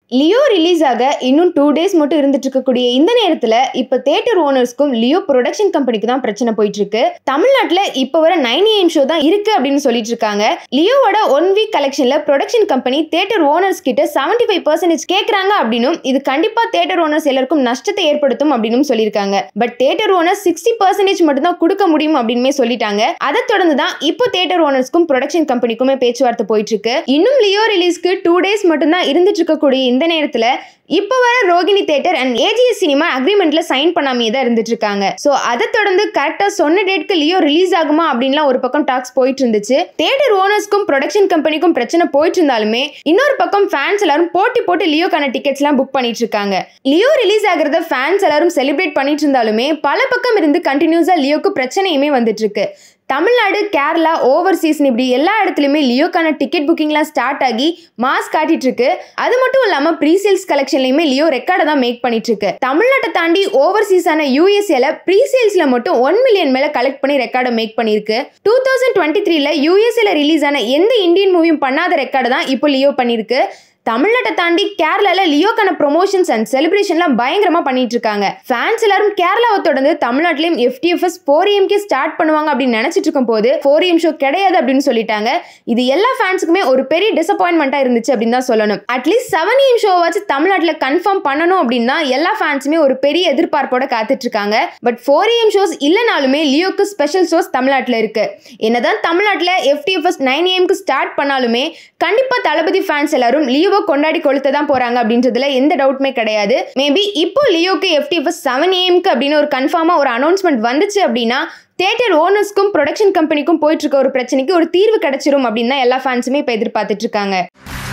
Leo release ஆக இன்னும் two days மட்டும் இருந்துட்டு இருக்கக்கூடிய இந்த நேரத்துல இப்ப தேட்டர் ஓனர்ஸ்க்கும் லியோ ப்ரொடக்ஷன் கம்பெனிக்கு தான் பிரச்சனை போயிட்டு இருக்கு தமிழ்நாட்டுல இப்ப வர நைன் ஏஎம் ஷோ தான் இருக்கு அப்படின்னு சொல்லிட்டு இருக்காங்க லியோவோட ஒன் வீக் கலெக்ஷன்ல ப்ரொடக்ஷன் கம்பெனி தேட்டர் ஓனர்ஸ் கிட்ட செவன்டி ஃபைவ் பர்சன்டேஜ் கேட்கறாங்க அப்படின்னும் இது கண்டிப்பா தேட்டர் ஓனர்ஸ் எல்லாருக்கும் நஷ்டத்தை ஏற்படுத்தும் அப்படின்னு சொல்லியிருக்காங்க but theatre owners sixty percentage மட்டும் தான் கொடுக்க முடியும் அப்படின்னு சொல்லிட்டாங்க அதை தொடர்ந்து தான் இப்போ தேட்டர் ஓனர்ஸ்க்கும் ப்ரொடக்ஷன் கம்பெனிக்குமே பேச்சுவார்த்தை போயிட்டு இருக்கு இன்னும் லியோ ரிலீஸ்க்கு டூ டேஸ் மட்டும் தான் இருந்துட்டு இருக்கக்கூடிய இந்த நேரத்துல இப்போ வர Rohini theatre and AGS cinema அக்ரிமெண்ட்ல சைன் பண்ணாமே தான் இருந்துட்டு இருக்காங்க ஸோ அதை தொடர்ந்து கரெக்டாக சொன்ன டேட்க்கு லியோ ரிலீஸ் ஆகுமா அப்படின்லாம் ஒரு பக்கம் டாக்ஸ் போயிட்டு இருந்துச்சு தேட்டர் ஓனர்ஸ்க்கும் ப்ரொடக்ஷன் கம்பெனிக்கும் பிரச்சனை போயிட்டு இருந்தாலுமே இன்னொரு பக்கம் ஃபேன்ஸ் எல்லாரும் போட்டி போட்டு லியோக்கான டிக்கெட்ஸ்லாம் புக் பண்ணிட்டு இருக்காங்க லியோ ரிலீஸ் ஆகிறத ஃபேன்ஸ் எல்லாரும் செலிப்ரேட் பண்ணிட்டு இருந்தாலுமே பல பக்கம் இருந்து கண்டினியூஸாக லியோக்கு பிரச்சனையுமே வந்துட்டு இருக்கு தமிழ்நாடு கேரளா ஓவர்சீஸ்னு இப்படி எல்லா இடத்துலையுமே லியோக்கான டிக்கெட் புக்கிங்லாம் ஸ்டார்ட் ஆகி மாஸ் காட்டிட்டு இருக்கு அது மட்டும் இல்லாமல் ப்ரீசேல்ஸ் கலெக்ஷன்லையுமே லியோ ரெக்கார்டை தான் மேக் பண்ணிட்டு இருக்கு தமிழ்நாட்டை தாண்டி ஓவர்சீஸான யூஎஸ்ஏல ப்ரீசேல்ஸ்ல மட்டும் ஒன் மில்லியன் மேல கலெக்ட் பண்ணி ரெக்கார்டை மேக் பண்ணியிருக்கு டூ தௌசண்ட் டுவெண்ட்டி த்ரீல யூஎஸ்ஏல ரிலீஸ் ஆன எந்த இந்தியன் மூவியும் பண்ணாத ரெக்கார்டை தான் இப்போ லியோ பண்ணியிருக்கு தமிழ்நாட்டை தாண்டி கேரளால லியோக்கான ப்ரொமோஷன்ஸ் அண்ட் செலிப்ரேஷன்லாம் பயங்கரமா பண்ணிட்டு இருக்காங்க ஃபேன்ஸ் எல்லாரும் கேரளாவை தொடர்ந்து தமிழ்நாட்டிலையும் எஃப்டிஎஃப்எஸ் ஃபோர் ஏஎம்கே ஸ்டார்ட் பண்ணுவாங்க அப்படின்னு நினைச்சிட்டு இருக்கும் போது ஃபோர் ஏஎம் ஷோ கிடையாது அப்படின்னு சொல்லிட்டாங்க இது எல்லா ஃபேன்ஸுக்குமே ஒரு பெரிய டிசப்பாயின்மெண்ட்டாக இருந்துச்சு அப்படின்னு தான் சொல்லணும் அட்லீஸ்ட் செவன் ஏஎம் ஷோவாச்சும் தமிழ்நாட்டில் கன்ஃபார்ம் பண்ணணும் அப்படின்னு தான் எல்லா ஃபேன்ஸுமே ஒரு பெரிய எதிர்பார்ப்போட காத்துட்டு இருக்காங்க பட் ஃபோர் ஏஎம் ஷோஸ் இல்லைனாலுமே லியோக்கு ஸ்பெஷல் ஷோஸ் தமிழ்நாட்டில் இருக்கு என்னதான் தமிழ்நாட்டில் எஃப்டிஎஃப்எஸ் நைன் ஏஎம்க்கு ஸ்டார்ட் பண்ணாலுமே கண்டிப்பாக தளபதி ஃபேன்ஸ் எல்லாரும் லியோவை கொண்டாடி கொளுத்த தான் போறாங்க அப்படின்றதுல எந்த டவுட்டுமே கிடையாது மேபி இப்போ லியோக்கு எஃப்டிஎஃப்எஸ் செவன் ஏஎம்க்கு அப்படின்னு ஒரு கன்ஃபார்மாக ஒரு அனௌன்ஸ்மெண்ட் வந்துச்சு அப்படின்னா தேட்டர் ஓனர்ஸ்க்கும் ப்ரொடக்ஷன் கம்பெனிக்கும் போயிட்டு இருக்க ஒரு பிரச்சனைக்கு ஒரு தீர்வு கிடைச்சிரும் அப்படின்னு தான் எல்லா ஃபேன்ஸுமே இப்போ எதிர்பார்த்துட்டு இருக்காங்க